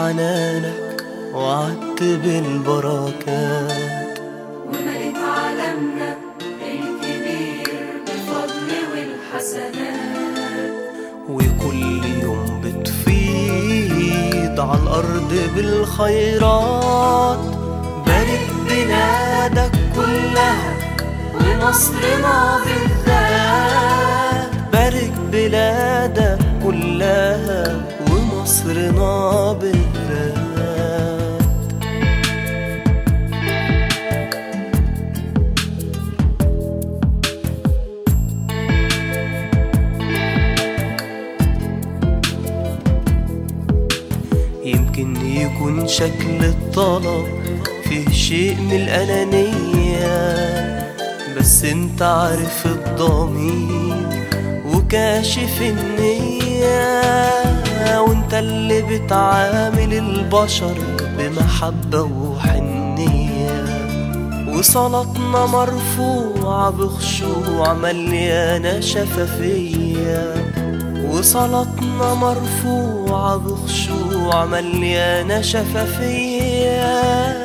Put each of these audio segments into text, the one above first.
بحنانك وعدت بالبركات وملك عالمنا الكبير بالفضل والحسنات وكل يوم بتفيض على الأرض بالخيرات بارك بلادك كلها ومصرنا بالذات بارك بلادك كلها ومصرنا بالذات يمكن يكون شكل الطلب فيه شيء من الأنانية بس انت عارف الضمير وكاشف النية وانت اللي بتعامل البشر بمحبة وحنية وصلاتنا مرفوعة بخشوع مليانة شفافية وصلاتنا مرفوعة بخشوع مليانة شفافية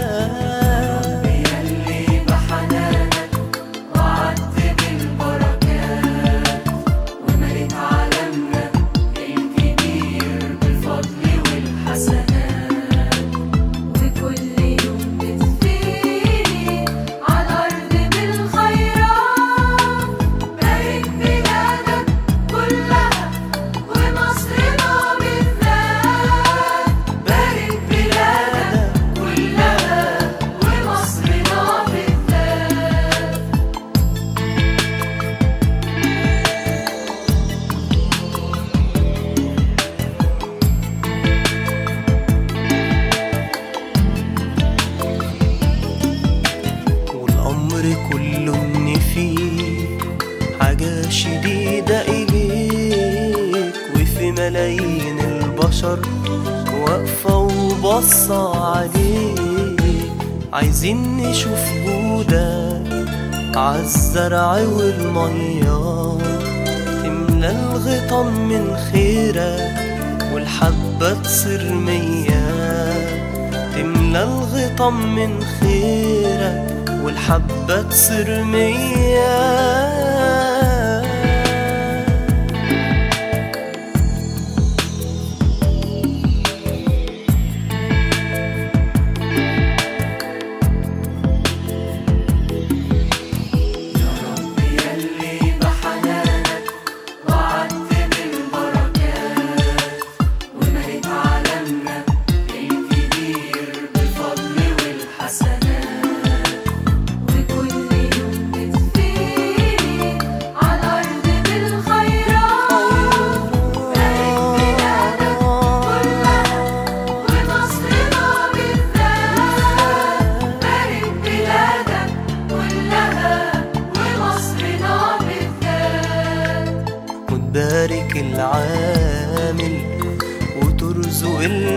يلي بحنانك وعدت بالبركات وملك عالمنا الكبير بالفضل والحسنات وكل يوم بتفيد على الأرض بالخيرات بارك بلادك كلها ومصرنا بالذات بارك بلادك كلها ومصرنا بالذات والأمر كله إن فيه حاجة شديدة إليك وفي ملايين البشر واقفة وبصة عليك عايزين نشوف جودك عالزرع والمية تملى الغيطان من خيرك والحبة تصير مية تملى الغيطان من خيرك والحبة تصير مية يلي بحنانك وعدت بالبركات وملك عالمنا الكبير بالفضل والحسنات وكل يوم بتفيد على الأرض بالخيرات بارك بلادك كلها ومصرنا بالذات بارك بلادك كلها ومصرنا بالذات وتبارك العامل وترزق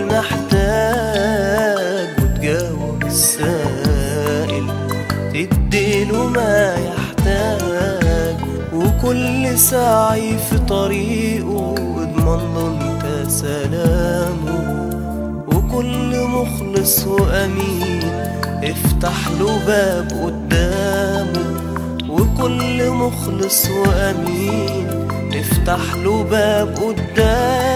المحتاج وتجاوب السائل تديله ما يحتاج وكل سعي في طريقه اضمن له انت سلامه وكل مخلص وامين افتح له باب قدامه وكل مخلص وامين افتح له باب قدامه